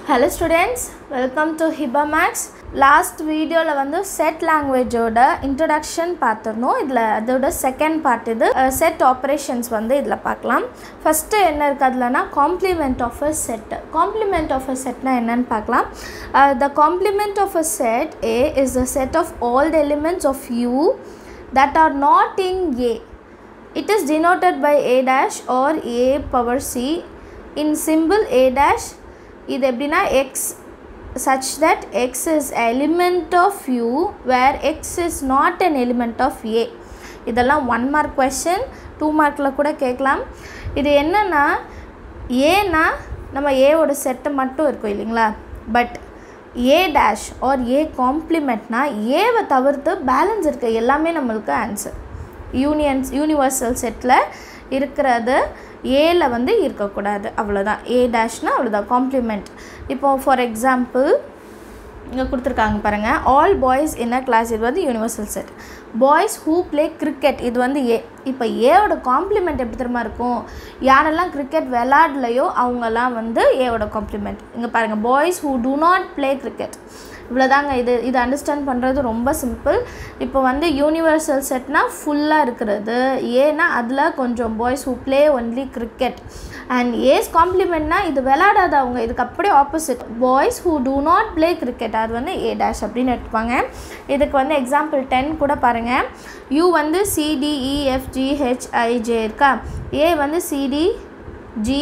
Hello students welcome to Hiba maths last வீடியோவில் வந்து set லாங்குவேஜோட இன்ட்ரடக்ஷன் பார்த்துருந்தோம் இதில் அதோட செகண்ட் பார்ட் இது செட் ஆப்ரேஷன்ஸ் வந்து இதில் பார்க்கலாம் ஃபஸ்ட்டு என்ன இருக்குது அதுலனா complement of a set complement of a செட்னா என்னன்னு பார்க்கலாம் the complement of a set A is the set of all the elements of U that are not in A. It is denoted by A dash or A power C. In symbol A dash, இது எப்படின்னா x such that x is element of U where x is not an element of A. இதெல்லாம் one mark question two மார்க்கில் கூட கேட்கலாம் இது என்னென்னா ஏன்னா நம்ம ஏவோட செட்டு மட்டும் இருக்கும் இல்லைங்களா but A dash or A காம்ப்ளிமெண்ட்னா ஏவை தவிர்த்து பேலன்ஸ் இருக்க எல்லாமே நம்மளுக்கு ஆன்சர் யூனியன்ஸ் யூனிவர்சல் செட்டில் இருக்கிறது ஏல வந்து இருக்கக்கூடாது அவ்வளோதான் ஏ டேஷ்னால் அவ்வளோதான் காம்ப்ளிமெண்ட் இப்போது ஃபார் எக்ஸாம்பிள் இங்கே கொடுத்துருக்காங்க பாருங்கள் ஆல் பாய்ஸ் என்ன கிளாஸ் இது வந்து universal set boys who play cricket இது வந்து ஏ இப்போ ஏவோட காம்ப்ளிமெண்ட் எப்படி தெரியுமா இருக்கும் யாரெல்லாம் கிரிக்கெட் விளாட்லையோ அவங்கெல்லாம் வந்து ஏவோட காம்ப்ளிமெண்ட் இங்கே பாருங்கள் boys who do not play cricket இவ்வளோதாங்க இது இது அண்டர்ஸ்டாண்ட் பண்ணுறது ரொம்ப சிம்பிள் இப்போ வந்து யூனிவர்சல் செட்னா ஃபுல்லாக இருக்கிறது ஏன்னா அதில் கொஞ்சம் boys who play only cricket and A's காம்ப்ளிமெண்ட்னா இது விளாடாதவங்க இதுக்கு அப்படியே opposite boys who do not play cricket அது வந்து ஏ டேஷ் அப்படின்னு எடுத்துப்பாங்க இதுக்கு வந்து எக்ஸாம்பிள் டென் கூட பாருங்கள் யூ வந்து சிடிஇஎஃப்ஜிஹெச்ஐஜே இருக்கா ஏ வந்து சிடி ஜி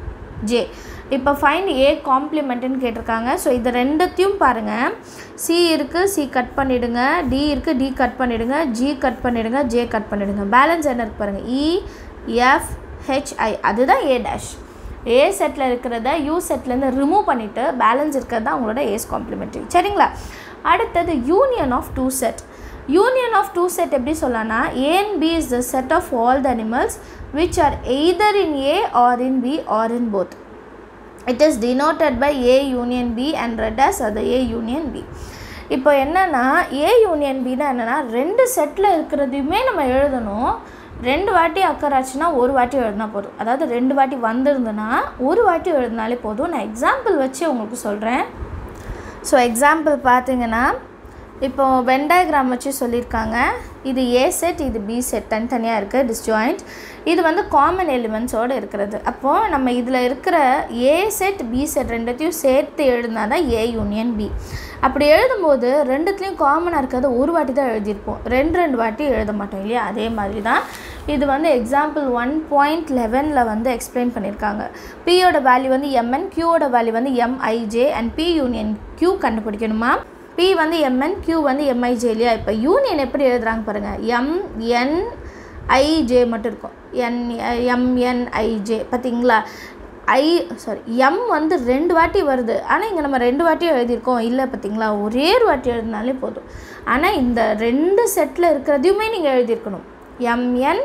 ஜே இப்போ ஃபைண்ட் ஏ காம்ப்ளிமெண்ட்டுன்னு கேட்டிருக்காங்க ஸோ இது ரெண்டுத்தையும் பாருங்கள் சி இருக்குது சி கட் பண்ணிவிடுங்க டி இருக்குது டி கட் பண்ணிவிடுங்க ஜி கட் பண்ணிவிடுங்க ஜே கட் பண்ணிவிடுங்க பேலன்ஸ் என்ன இருக்கு பாருங்கள் இ எஃப் ஹெச்ஐ அதுதான் ஏ டேஷ் ஏ செட்டில் இருக்கிறத யூ செட்லேருந்து ரிமூவ் பண்ணிவிட்டு பேலன்ஸ் இருக்கிறது தான் உங்களோட ஏஸ் காம்ப்ளிமெண்ட்ரி சரிங்களா அடுத்தது union of two set union of two set எப்படி சொல்லலாம்னா ஏ and B is the set of all the animals which are either in A or in B or in both it is denoted by A union B and read as அது ஏ union B இப்போ என்னென்னா A union பினா என்னென்னா ரெண்டு settle இருக்கிறதையுமே நம்ம எழுதணும் ரெண்டு வாட்டி அக்கறாச்சுன்னா ஒரு வாட்டி எழுதினா போதும் அதாவது ரெண்டு வாட்டி வந்திருந்துன்னா ஒரு வாட்டி எழுதினாலே போதும் நான் எக்ஸாம்பிள் வச்சு உங்களுக்கு சொல்கிறேன் ஸோ எக்ஸாம்பிள் பார்த்தீங்கன்னா இப்போ வென் டயக்ராம் வச்சு சொல்லியிருக்காங்க இது ஏ செட் இது பி செட் தனித்தனியாக இருக்குது டிஸ்ஜாயிண்ட் இது வந்து காமன் எலிமெண்ட்ஸோடு இருக்கிறது அப்போது நம்ம இதில் இருக்கிற ஏ செட் பி செட் ரெண்டுத்தையும் சேர்த்து எழுதினா தான் ஏ யூனியன் பி அப்படி எழுதும்போது ரெண்டுத்துலேயும் காமனாக இருக்கிறது ஒரு வாட்டி தான் எழுதியிருப்போம் ரெண்டு ரெண்டு வாட்டி எழுத மாட்டோம் இல்லையா அதே மாதிரி தான் இது வந்து எக்ஸாம்பிள் ஒன் பாயிண்ட் லெவனில் வந்து எக்ஸ்பிளைன் பண்ணியிருக்காங்க பியோட வேல்யூ வந்து எம்என் கியூவோட வேல்யூ வந்து M I J and P union Q கண்டுபிடிக்கணுமா பி வந்து எம்என் கியூ வந்து எம்ஐஜே இல்லையா இப்போ யூனியன் எப்படி எழுதுறாங்க பாருங்கள் எம்என் ஐஜே மட்டும் இருக்கும் என் எம்என்ஐஜே பார்த்தீங்களா ஐ சாரி எம் வந்து ரெண்டு வாட்டி வருது ஆனால் இங்கே நம்ம ரெண்டு வாட்டி எழுதியிருக்கோம் இல்லை பார்த்தீங்களா ஒரே ஒரு வாட்டி எழுதினாலே போதும் ஆனால் இந்த ரெண்டு செட்டில் இருக்கிறதையுமே நீங்கள் எழுதியிருக்கணும் எம்என்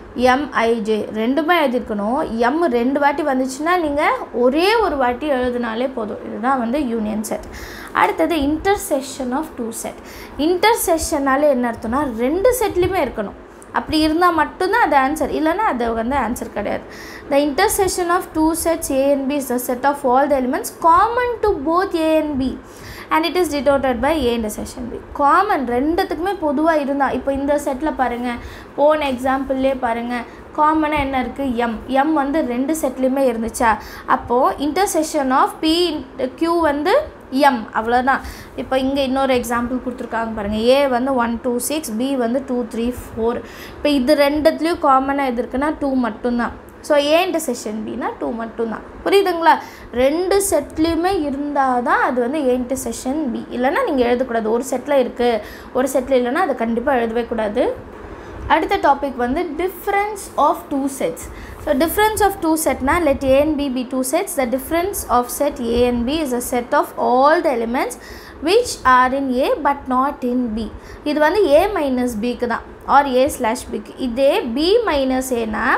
எம்ஐஜே ரெண்டுமே எழுதியிருக்கணும் எம் ரெண்டு வாட்டி வந்துச்சுன்னா நீங்கள் ஒரே ஒரு வாட்டி எழுதினாலே போதும் இதுதான் வந்து யூனியன் செட் அடுத்தது இன்டர்செஷன் ஆஃப் டூ செட் இன்டர்செஷனாலே என்ன அர்த்தம்னா ரெண்டு செட்லேயுமே இருக்கணும் அப்படி இருந்தால் மட்டும்தான் அது ஆன்சர் இல்லைன்னா அது வந்து ஆன்சர் கிடையாது the intersection of two sets A and B is the set of all the elements common to both A and B and it is டிடோட்டட் by A intersection B common ரெண்டுத்துக்குமே பொதுவாக இருந்தால் இப்போ இந்த settle பாருங்கள் போன எக்ஸாம்பிள்லேயே பாருங்கள் காமனாக என்ன இருக்குது எம் எம் வந்து ரெண்டு செட்லேயுமே இருந்துச்சா அப்போது இன்டர்செஷன் ஆஃப் பி க்யூ வந்து எம் அவ்வளோதான் இப்போ இங்கே இன்னொரு எக்ஸாம்பிள் கொடுத்துருக்காங்க பாருங்கள் ஏ வந்து ஒன் டூ சிக்ஸ் பி வந்து டூ த்ரீ ஃபோர் இப்போ இது ரெண்டுத்துலேயும் காமனாக எது இருக்குன்னா டூ மட்டும்தான் ஸோ ஏ இன்டர்செஷன் பினா டூ மட்டும்தான் புரியுதுங்களா ரெண்டு செட்லேயுமே இருந்தால் தான் அது வந்து ஏ இன்டர்செஷன் பி இல்லைன்னா நீங்கள் எழுதக்கூடாது ஒரு செட்டில் இருக்குது ஒரு செட்டில் இல்லைன்னா அது கண்டிப்பாக எழுதவே கூடாது அடுத்த டாபிக் வந்து difference of two sets so difference of two செட்னா let A and B be two sets the difference of set A and B is a set of all the elements which are in A but not in B இது வந்து ஏ minus பிக்கு தான் R A slash பிக்கு இதே B minus ஏனா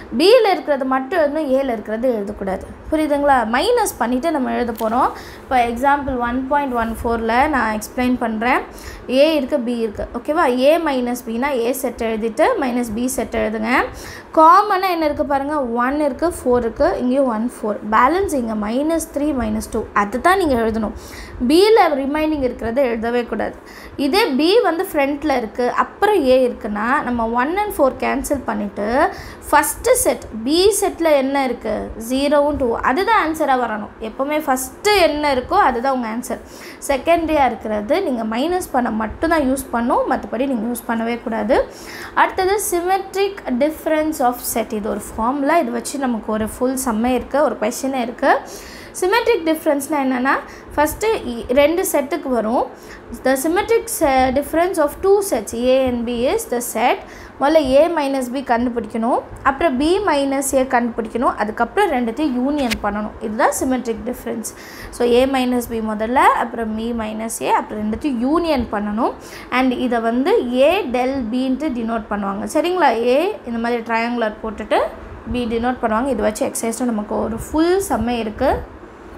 பியில் இருக்கிறது மட்டும் எழுதணும் ஏல இருக்கிறது எழுதக்கூடாது புரியுதுங்களா மைனஸ் பண்ணிவிட்டு நம்ம எழுத போகிறோம் இப்போ எக்ஸாம்பிள் ஒன் பாயிண்ட் ஒன் ஃபோரில் நான் எக்ஸ்பிளைன் பண்ணுறேன் ஏ இருக்குது பி இருக்குது ஓகேவா ஏ மைனஸ் பினா ஏ செட் எழுதிட்டு மைனஸ் பி செட் எழுதுங்க காமனாக என்ன இருக்குது பாருங்கள் ஒன் இருக்குது ஃபோர் இருக்குது இங்கேயும் ஒன் ஃபோர் பேலன்ஸ் இங்கே மைனஸ் த்ரீ மைனஸ் டூ அது தான் நீங்கள் எழுதணும் பியில் ரிமைனிங் இருக்கிறத எழுதவே கூடாது இதே பி வந்து ஃப்ரண்ட்டில் இருக்குது அப்புறம் ஏ இருக்குன்னா நம்ம ஒன் அண்ட் ஃபோர் கேன்சல் பண்ணிவிட்டு ஃபஸ்ட்டு செட் பி செட்டில் என்ன இருக்குது ஜீரோவும் டூ அதுதான் ஆன்சராக வரணும் எப்போவுமே ஃபஸ்ட்டு என்ன இருக்கோ அதுதான் உங்கள் ஆன்சர் செகண்டரியாக இருக்கிறது நீங்கள் மைனஸ் பண்ண மட்டும்தான் யூஸ் பண்ணும் மற்றபடி நீங்கள் யூஸ் பண்ணவே கூடாது அடுத்தது சிமெட்ரிக் டிஃப்ரென்ஸ் ஆஃப் செட் இது ஒரு ஃபார்மில் இது வச்சு நமக்கு ஒரு ஃபுல் சம்மே இருக்குது ஒரு கொஷினே இருக்குது சிமெட்ரிக் டிஃப்ரென்ஸ்னால் என்னென்னா ஃபஸ்ட்டு ரெண்டு செட்டுக்கு வரும் the symmetric difference of two sets A and B is the set முதல்ல ஏ மைனஸ் பி கண்டுபிடிக்கணும் அப்புறம் பி மைனஸ் ஏ கண்டுபிடிக்கணும் அதுக்கப்புறம் ரெண்டுத்தையும் யூனியன் பண்ணணும் இதுதான் symmetric difference so A minus B முதல்ல அப்புறம் பி மைனஸ் ஏ அப்புறம் ரெண்டுத்தையும் யூனியன் பண்ணணும் அண்ட் இதை வந்து ஏ டெல் பின்ட்டு டினோட் பண்ணுவாங்க சரிங்களா ஏ இந்த மாதிரி ட்ரையாங்குலர் போட்டுட்டு பி டினோட் பண்ணுவாங்க இது வச்சு எக்ஸசைஸும் நமக்கு ஒரு ஃபுல் செம்மை இருக்குது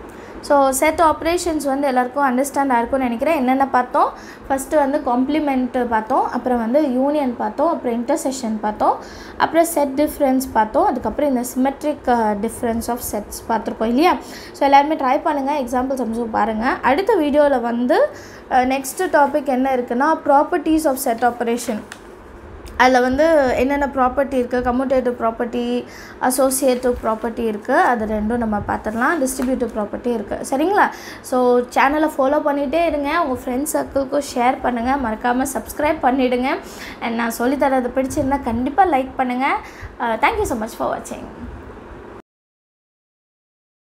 ஸோ செட் ஆப்ரேஷன்ஸ் வந்து எல்லாருக்கும் அண்டர்ஸ்டாண்ட் ஆயிருக்கும்னு நினைக்கிறேன் என்னென்ன பார்த்தோம் ஃபஸ்ட்டு வந்து காம்ப்ளிமெண்ட்டு பார்த்தோம் அப்புறம் வந்து யூனியன் பார்த்தோம் அப்புறம் இன்டர்செஷன் பார்த்தோம் அப்புறம் செட் டிஃப்ரென்ஸ் பார்த்தோம் அதுக்கப்புறம் இந்த சிமெட்ரிக் டிஃப்ரென்ஸ் ஆஃப் செட்ஸ் பார்த்துருக்கோம் இல்லையா ஸோ எல்லாருமே ட்ரை பண்ணுங்கள் எக்ஸாம்பிள் சம்ஸும் பாருங்கள் அடுத்த வீடியோவில் வந்து நெக்ஸ்ட்டு டாபிக் என்ன இருக்குன்னா ப்ராப்பர்ட்டிஸ் ஆஃப் செட் ஆப்ரேஷன் அதில் வந்து என்னென்ன ப்ராப்பர்ட்டி இருக்குது கம்யூட்டேட்டிவ் ப்ராப்பர்ட்டி அசோசியேட்டிவ் ப்ராப்பர்ட்டி இருக்குது அது ரெண்டும் நம்ம பார்த்துடலாம் டிஸ்ட்ரிபியூட்டிவ் ப்ராப்பர்ட்டி இருக்குது சரிங்களா ஸோ சேனலை ஃபாலோ பண்ணிகிட்டே இருங்க உங்கள் ஃப்ரெண்ட்ஸ் சர்க்கிள்க்கும் ஷேர் பண்ணுங்கள் மறக்காமல் சப்ஸ்கிரைப் பண்ணிவிடுங்க அண்ட் நான் சொல்லித்தரது பிடிச்சிருந்தா கண்டிப்பாக லைக் பண்ணுங்கள் தேங்க்யூ ஸோ மச் ஃபார் வாட்சிங்